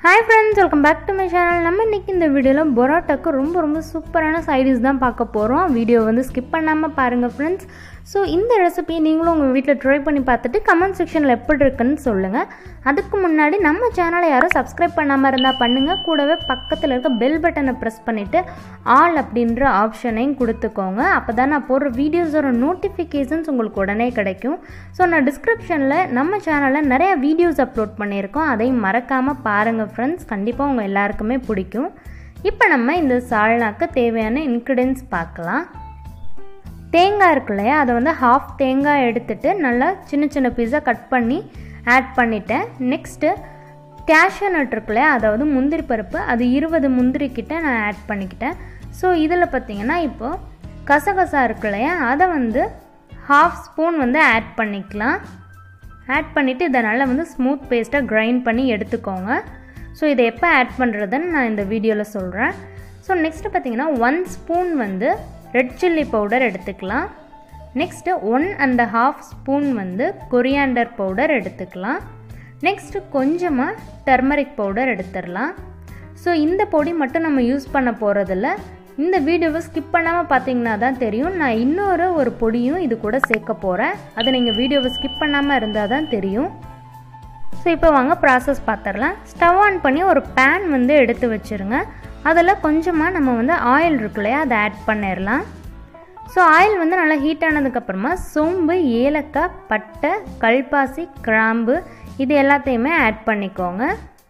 hi friends welcome back to my channel நம்ம இன்றைக்கி இந்த வீடியோவில் பரோட்டாக்கு ரொம்ப ரொம்ப சூப்பரான சைடிஸ் தான் பார்க்க போகிறோம் வீடியோ வந்து ஸ்கிப் பண்ணாமல் பாருங்கள் ஃப்ரெண்ட்ஸ் ஸோ இந்த ரெசிபியை நீங்களும் உங்கள் வீட்டில் ட்ரை பண்ணி பார்த்துட்டு கமெண்ட் செக்ஷனில் எப்படி இருக்குன்னு சொல்லுங்கள் அதுக்கு முன்னாடி நம்ம சேனலை யாரும் சப்ஸ்கிரைப் பண்ணாமல் இருந்தால் பண்ணுங்கள் கூடவே பக்கத்தில் இருக்க பெல் பட்டனை ப்ரெஸ் பண்ணிவிட்டு ஆல் அப்படின்ற ஆப்ஷனையும் கொடுத்துக்கோங்க அப்போ தான் நான் போடுற வீடியோஸோட நோட்டிஃபிகேஷன்ஸ் உங்களுக்கு உடனே கிடைக்கும் ஸோ நான் டிஸ்கிரிப்ஷனில் நம்ம சேனலில் நிறைய வீடியோஸ் அப்லோட் பண்ணியிருக்கோம் அதையும் மறக்காமல் பாருங்கள் ஃப்ரெண்ட்ஸ் கண்டிப்பாக உங்கள் எல்லாருக்குமே பிடிக்கும் இப்போ நம்ம இந்த சால்னாக்கு தேவையான இன்க்ரீடியன்ஸ் பார்க்கலாம் தேங்காய் இருக்கு இல்லையா அதை வந்து ஹாஃப் தேங்காய் எடுத்துட்டு நல்லா சின்ன சின்ன பீஸாக கட் பண்ணி ஆட் பண்ணிட்டேன் நெக்ஸ்ட்டு கேஷ்யூ நட் இருக்கு இல்லையா அதாவது முந்திரி பருப்பு அது இருபது முந்திரி கிட்ட நான் ஆட் பண்ணிக்கிட்டேன் ஸோ இதில் பார்த்தீங்கன்னா இப்போது கசகசா இருக்கு இல்லையா அதை வந்து ஹாஃப் ஸ்பூன் வந்து ஆட் பண்ணிக்கலாம் ஆட் பண்ணிவிட்டு இதை நல்லா வந்து ஸ்மூத் பேஸ்ட்டாக கிரைண்ட் பண்ணி எடுத்துக்கோங்க ஸோ இதை எப்போ ஆட் பண்ணுறதுன்னு நான் இந்த வீடியோவில் சொல்கிறேன் ஸோ நெக்ஸ்ட்டு பார்த்தீங்கன்னா ஒன் ஸ்பூன் வந்து ரெட் சில்லி பவுடர் எடுத்துக்கலாம் next one and half spoon வந்து கொரியாண்டர் பவுடர் எடுத்துக்கலாம் நெக்ஸ்ட்டு கொஞ்சமாக டர்மரிக் பவுடர் எடுத்துடலாம் ஸோ இந்த பொடி மட்டும் நம்ம யூஸ் பண்ண போகிறதில்ல இந்த வீடியோவை ஸ்கிப் பண்ணாமல் பார்த்தீங்கன்னா தான் தெரியும் நான் இன்னொரு ஒரு பொடியும் இது கூட சேர்க்க போகிறேன் அதை நீங்கள் வீடியோவை ஸ்கிப் பண்ணாமல் இருந்தால் தான் தெரியும் ஸோ இப்போ வாங்க ப்ராசஸ் பார்த்துடலாம் ஸ்டவ் ஆன் பண்ணி ஒரு பேன் வந்து எடுத்து வச்சுருங்க அதில் கொஞ்சமாக நம்ம வந்து ஆயில் இருக்கு இல்லையா அதை ஆட் பண்ணிடலாம் ஸோ ஆயில் வந்து நல்லா ஹீட் ஆனதுக்கப்புறமா சோம்பு ஏலக்காய் பட்டை கல்பாசி கிராம்பு இது எல்லாத்தையுமே ஆட் பண்ணிக்கோங்க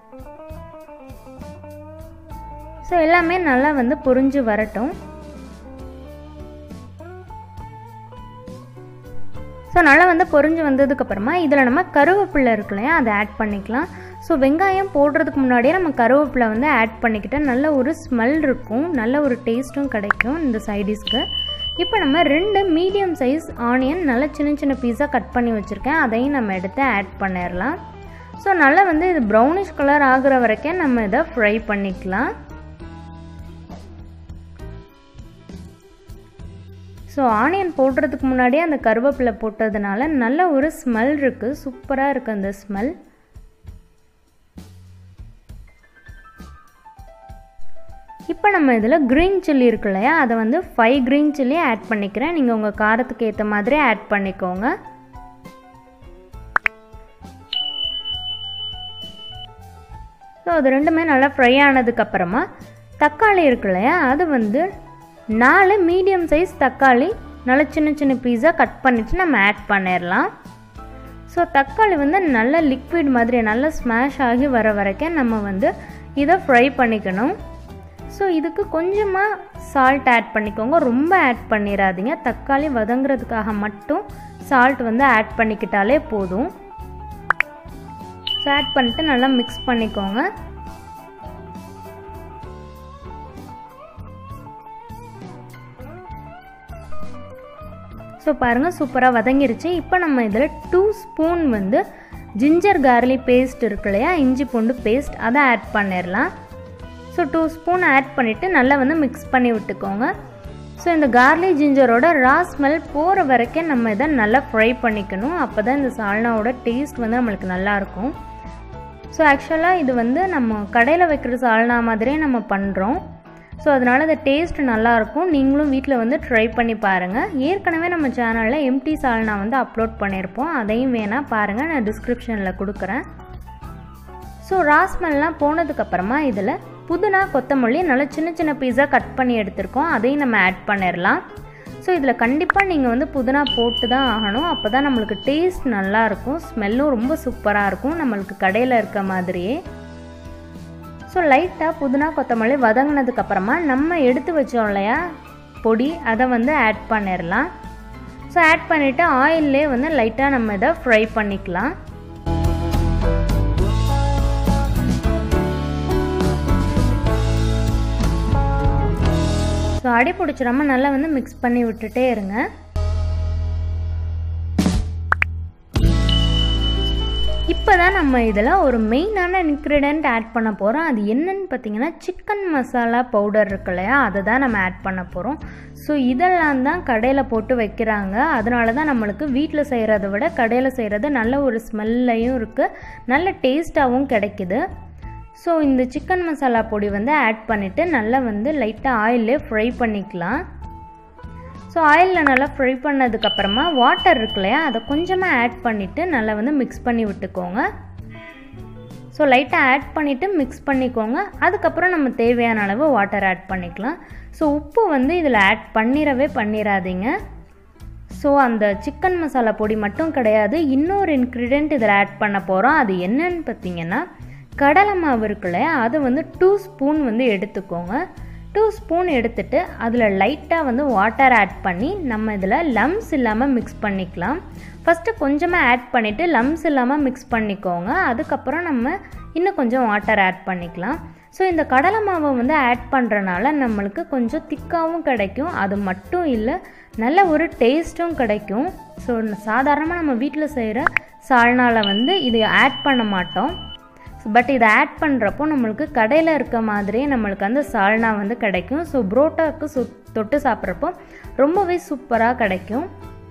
ஸோ எல்லாமே நல்லா வந்து பொரிஞ்சு வரட்டும் ஸோ நல்லா வந்து பொரிஞ்சு வந்ததுக்கப்புறமா இதில் நம்ம கருவேப்பிலை இருக்கு இல்லையா அதை ஆட் பண்ணிக்கலாம் ஸோ வெங்காயம் போடுறதுக்கு முன்னாடியே நம்ம கருவேப்பிலை வந்து ஆட் பண்ணிக்கிட்டால் நல்ல ஒரு ஸ்மெல் இருக்கும் நல்ல ஒரு டேஸ்ட்டும் கிடைக்கும் இந்த சைடிஷ்க்கு இப்போ நம்ம ரெண்டு மீடியம் சைஸ் ஆனியன் நல்லா சின்ன சின்ன பீஸாக கட் பண்ணி வச்சுருக்கேன் அதையும் நம்ம எடுத்து ஆட் பண்ணிடலாம் ஸோ நல்லா வந்து இது ப்ரௌனிஷ் கலர் ஆகுற வரைக்கும் நம்ம இதை ஃப்ரை பண்ணிக்கலாம் ஸோ ஆனியன் போடுறதுக்கு முன்னாடியே அந்த கருவேப்பிலை போட்டதுனால நல்ல ஒரு ஸ்மெல் இருக்குது சூப்பராக இருக்குது அந்த ஸ்மெல் இப்போ நம்ம இதில் க்ரீன் சில்லி இருக்கு இல்லையா அதை வந்து ஃபைவ் க்ரீன் சில்லி ஆட் பண்ணிக்கிறேன் நீங்கள் உங்கள் காரத்துக்கு ஏற்ற மாதிரி ஆட் பண்ணிக்கோங்க ஸோ அது ரெண்டுமே நல்லா ஃப்ரை ஆனதுக்கப்புறமா தக்காளி இருக்கு இல்லையா அது வந்து நாலு மீடியம் சைஸ் தக்காளி நல்ல சின்ன சின்ன பீஸாக கட் பண்ணிவிட்டு நம்ம ஆட் பண்ணிடலாம் ஸோ தக்காளி வந்து நல்ல லிக்விட் மாதிரி நல்லா ஸ்மாஷ் ஆகி வர வரைக்கும் நம்ம வந்து இதை ஃப்ரை பண்ணிக்கணும் ஸோ இதுக்கு கொஞ்சமாக சால்ட் ஆட் பண்ணிக்கோங்க ரொம்ப ஆட் பண்ணிடாதீங்க தக்காளி வதங்குறதுக்காக மட்டும் சால்ட் வந்து ஆட் பண்ணிக்கிட்டாலே போதும் ஸோ ஆட் பண்ணிட்டு நல்லா மிக்ஸ் பண்ணிக்கோங்க ஸோ பாருங்கள் சூப்பராக வதங்கிருச்சு இப்போ நம்ம இதில் டூ ஸ்பூன் வந்து ஜிஞ்சர் கார்லி பேஸ்ட் இருக்கு இல்லையா இஞ்சி பூண்டு பேஸ்ட் அதை ஆட் பண்ணிடலாம் ஸோ டூ ஸ்பூன் ஆட் பண்ணிவிட்டு நல்லா வந்து மிக்ஸ் பண்ணி விட்டுக்கோங்க ஸோ இந்த கார்லி ஜிஞ்சரோட ரா ஸ்மெல் போகிற வரைக்கும் நம்ம இதை நல்லா ஃப்ரை பண்ணிக்கணும் அப்போ தான் இந்த சால்னாவோட டேஸ்ட் வந்து நம்மளுக்கு நல்லாயிருக்கும் ஸோ ஆக்சுவலாக இது வந்து நம்ம கடையில் வைக்கிற சால்னா மாதிரியே நம்ம பண்ணுறோம் ஸோ அதனால் அந்த டேஸ்ட் நல்லாயிருக்கும் நீங்களும் வீட்டில் வந்து ட்ரை பண்ணி பாருங்கள் ஏற்கனவே நம்ம சேனலில் எம்டி சால்னா வந்து அப்லோட் பண்ணியிருப்போம் அதையும் வேணால் பாருங்கள் நான் டிஸ்கிரிப்ஷனில் கொடுக்குறேன் ஸோ ராஸ்மெல்லாம் போனதுக்கப்புறமா இதில் புதினா கொத்தமல்லி நல்லா சின்ன சின்ன பீஸாக கட் பண்ணி எடுத்திருக்கோம் அதையும் நம்ம ஆட் பண்ணிடலாம் ஸோ இதில் கண்டிப்பாக நீங்கள் வந்து புதினா போட்டு தான் ஆகணும் அப்போ தான் நம்மளுக்கு டேஸ்ட் நல்லாயிருக்கும் ஸ்மெல்லும் ரொம்ப சூப்பராக இருக்கும் நம்மளுக்கு கடையில் இருக்க மாதிரியே ஸோ லைட்டாக புதினா கொத்தமல்லி வதங்கினதுக்கப்புறமா நம்ம எடுத்து வச்சோம் இல்லையா பொடி அதை வந்து ஆட் பண்ணிடலாம் ஸோ ஆட் பண்ணிவிட்டு ஆயிலே வந்து லைட்டாக நம்ம இதை ஃப்ரை பண்ணிக்கலாம் ஸோ அடி பிடிச்சிடாம நல்லா வந்து மிக்ஸ் பண்ணி விட்டுட்டே இருங்க இப்போ தான் நம்ம இதில் ஒரு மெயினான இன்க்ரீடியண்ட் ஆட் பண்ண போகிறோம் அது என்னன்னு பார்த்தீங்கன்னா சிக்கன் மசாலா பவுடர் இருக்கு இல்லையா அதை தான் நம்ம ஆட் பண்ண போகிறோம் ஸோ இதெல்லாம் தான் கடையில் போட்டு வைக்கிறாங்க அதனால தான் நம்மளுக்கு வீட்டில் செய்கிறத விட கடையில் செய்கிறது நல்ல ஒரு ஸ்மெல்லையும் இருக்குது நல்ல டேஸ்ட்டாகவும் கிடைக்குது ஸோ இந்த சிக்கன் மசாலா பொடி வந்து ஆட் பண்ணிவிட்டு நல்லா வந்து லைட்டாக ஆயிலே ஃப்ரை பண்ணிக்கலாம் ஸோ ஆயிலில் நல்லா ஃப்ரை பண்ணதுக்கப்புறமா வாட்டர் இருக்கு இல்லையா அதை கொஞ்சமாக ஆட் பண்ணிவிட்டு நல்லா வந்து மிக்ஸ் பண்ணி விட்டுக்கோங்க ஸோ லைட்டாக ஆட் பண்ணிவிட்டு மிக்ஸ் பண்ணிக்கோங்க அதுக்கப்புறம் நம்ம தேவையான அளவு வாட்டர் ஆட் பண்ணிக்கலாம் ஸோ உப்பு வந்து இதில் ஆட் பண்ணிடவே பண்ணிடாதீங்க ஸோ அந்த சிக்கன் மசாலா பொடி மட்டும் கிடையாது இன்னொரு இன்க்ரீடியண்ட் இதில் ஆட் பண்ண போகிறோம் அது என்னன்னு பார்த்தீங்கன்னா கடலை மாவு இருக்குல்ல அது வந்து டூ ஸ்பூன் வந்து எடுத்துக்கோங்க டூ ஸ்பூன் எடுத்துட்டு அதில் லைட்டாக வந்து வாட்டர் ஆட் பண்ணி நம்ம இதில் லம்ஸ் இல்லாமல் மிக்ஸ் பண்ணிக்கலாம் ஃபஸ்ட்டு கொஞ்சமாக ஆட் பண்ணிவிட்டு லம்ஸ் இல்லாமல் மிக்ஸ் பண்ணிக்கோங்க அதுக்கப்புறம் நம்ம இன்னும் கொஞ்சம் வாட்டர் ஆட் பண்ணிக்கலாம் ஸோ இந்த கடலை மாவை வந்து ஆட் பண்ணுறனால நம்மளுக்கு கொஞ்சம் திக்காகவும் கிடைக்கும் அது மட்டும் இல்லை நல்ல ஒரு டேஸ்ட்டும் கிடைக்கும் ஸோ சாதாரணமாக நம்ம வீட்டில் செய்கிற சால்னாவில் வந்து இது ஆட் பண்ண மாட்டோம் பட் இதை ஆட் பண்ணுறப்போ நம்மளுக்கு கடையில் இருக்க மாதிரியே நம்மளுக்கு அந்த சால்னா வந்து கிடைக்கும் ஸோ புரோட்டாவுக்கு சு தொட்டு சாப்பிட்றப்போ ரொம்பவே சூப்பராக கிடைக்கும்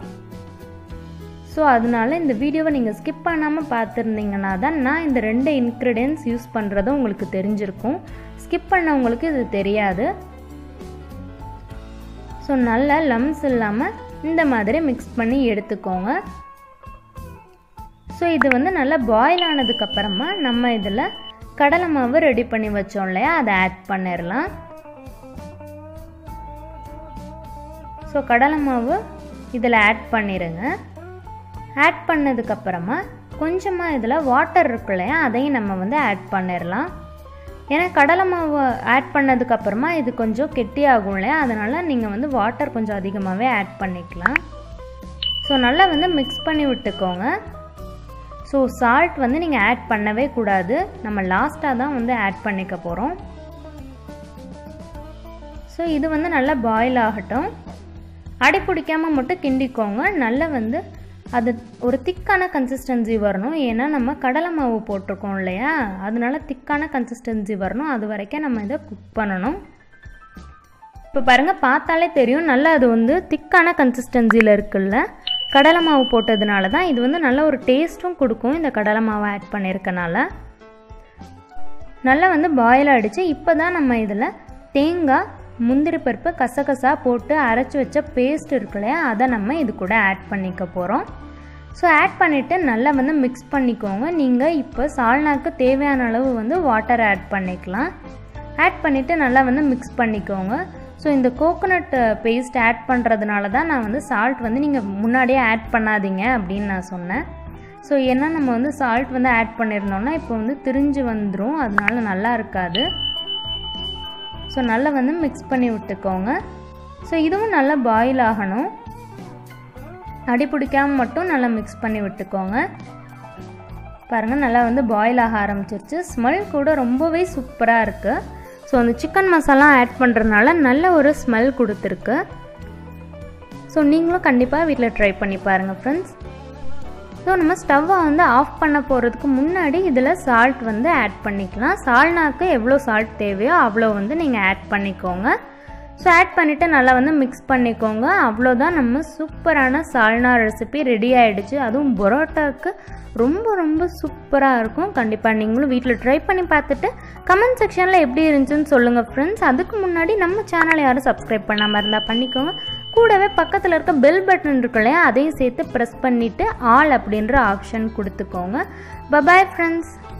ஸோ அதனால இந்த வீடியோவை நீங்கள் ஸ்கிப் பண்ணாமல் பார்த்துருந்தீங்கன்னா தான் நான் இந்த ரெண்டு இன்க்ரீடியன்ஸ் யூஸ் பண்ணுறதும் உங்களுக்கு தெரிஞ்சிருக்கும் ஸ்கிப் பண்ணவங்களுக்கு இது தெரியாது ஸோ நல்லா லம்ஸ் இல்லாமல் இந்த மாதிரி மிக்ஸ் பண்ணி எடுத்துக்கோங்க ஸோ இது வந்து நல்லா பாயில் ஆனதுக்கப்புறமா நம்ம இதில் கடலை மாவு ரெடி பண்ணி வச்சோம் இல்லையா அதை ஆட் பண்ணிடலாம் ஸோ கடலை மாவு இதில் ஆட் பண்ணிடுங்க ஆட் பண்ணதுக்கப்புறமா கொஞ்சமாக இதில் வாட்டர் இருக்கு இல்லையா அதையும் நம்ம வந்து ஆட் பண்ணிடலாம் ஏன்னா கடலை மாவு ஆட் பண்ணதுக்கப்புறமா இது கொஞ்சம் கெட்டியாகும் இல்லையா அதனால் நீங்கள் வந்து வாட்டர் கொஞ்சம் அதிகமாகவே ஆட் பண்ணிக்கலாம் ஸோ நல்லா வந்து மிக்ஸ் பண்ணி விட்டுக்கோங்க ஸோ சால்ட் வந்து நீங்கள் ஆட் பண்ணவே கூடாது நம்ம லாஸ்ட்டாக தான் வந்து ஆட் பண்ணிக்க போகிறோம் ஸோ இது வந்து நல்லா பாயில் ஆகட்டும் அடி பிடிக்காமல் மட்டும் கிண்டிக்கோங்க நல்லா வந்து அது ஒரு திக்கான கன்சிஸ்டன்சி வரணும் ஏன்னா நம்ம கடலை மாவு போட்டிருக்கோம் இல்லையா அதனால திக்கான கன்சிஸ்டன்சி வரணும் அது வரைக்கும் நம்ம இதை குக் பண்ணணும் இப்போ பாருங்கள் பார்த்தாலே தெரியும் நல்லா அது வந்து திக்கான கன்சிஸ்டன்சியில் இருக்குல்ல கடலை மாவு போட்டதுனால தான் இது வந்து நல்ல ஒரு டேஸ்ட்டும் கொடுக்கும் இந்த கடலை மாவை ஆட் பண்ணியிருக்கனால நல்லா வந்து பாயில் ஆகிடுச்சு இப்போ தான் நம்ம இதில் தேங்காய் முந்திரி பருப்பு கசகசா போட்டு அரைச்சி வச்ச பேஸ்ட் இருக்கு இல்லையா அதை நம்ம இது கூட ஆட் பண்ணிக்க போகிறோம் ஸோ ஆட் பண்ணிவிட்டு நல்லா வந்து மிக்ஸ் பண்ணிக்கோங்க நீங்கள் இப்போ சால்னாக்கு தேவையான அளவு வந்து வாட்டர் ஆட் பண்ணிக்கலாம் ஆட் பண்ணிவிட்டு நல்லா வந்து மிக்ஸ் பண்ணிக்கோங்க ஸோ இந்த கோகோனட் பேஸ்ட் ஆட் பண்ணுறதுனால தான் நான் வந்து சால்ட் வந்து நீங்கள் முன்னாடியே ஆட் பண்ணாதீங்க அப்படின்னு நான் சொன்னேன் ஸோ ஏன்னா நம்ம வந்து சால்ட் வந்து ஆட் பண்ணியிருந்தோம்னா இப்போ வந்து திரிஞ்சு வந்துடும் அதனால நல்லா இருக்காது ஸோ நல்லா வந்து மிக்ஸ் பண்ணி விட்டுக்கோங்க ஸோ இதுவும் நல்லா பாயில் ஆகணும் அடி பிடிக்காமல் மட்டும் நல்லா மிக்ஸ் பண்ணி விட்டுக்கோங்க பாருங்கள் நல்லா வந்து பாயில் ஆக ஆரம்பிச்சிருச்சு ஸ்மெல் கூட ரொம்பவே சூப்பராக இருக்குது ஸோ அந்த சிக்கன் மசாலா ஆட் பண்ணுறதுனால நல்ல ஒரு ஸ்மெல் கொடுத்துருக்கு ஸோ நீங்களும் கண்டிப்பாக வீட்டில் ட்ரை பண்ணி பாருங்கள் ஃப்ரெண்ட்ஸ் ஸோ நம்ம ஸ்டவ்வை வந்து ஆஃப் பண்ண போகிறதுக்கு முன்னாடி இதில் சால்ட் வந்து ஆட் பண்ணிக்கலாம் சால்னாக்கு எவ்வளோ சால்ட் தேவையோ அவ்வளோ வந்து நீங்கள் ஆட் பண்ணிக்கோங்க ஸோ ஆட் பண்ணிவிட்டு நல்லா வந்து மிக்ஸ் பண்ணிக்கோங்க அவ்வளோதான் நம்ம சூப்பரான சால்னா ரெசிபி ரெடி ஆகிடுச்சு அதுவும் பரோட்டாவுக்கு ரொம்ப ரொம்ப சூப்பராக இருக்கும் கண்டிப்பாக நீங்களும் வீட்டில் ட்ரை பண்ணி பார்த்துட்டு கமெண்ட் செக்ஷனில் எப்படி இருந்துச்சுன்னு சொல்லுங்கள் ஃப்ரெண்ட்ஸ் அதுக்கு முன்னாடி நம்ம சேனலை யாரும் சப்ஸ்கிரைப் பண்ணாமல் இருந்தால் பண்ணிக்கோங்க கூடவே பக்கத்தில் இருக்க பெல் பட்டன் இருக்கு இல்லையா அதையும் சேர்த்து ப்ரெஸ் பண்ணிவிட்டு ஆல் அப்படின்ற ஆப்ஷன் கொடுத்துக்கோங்க பபாய் ஃப்ரெண்ட்ஸ்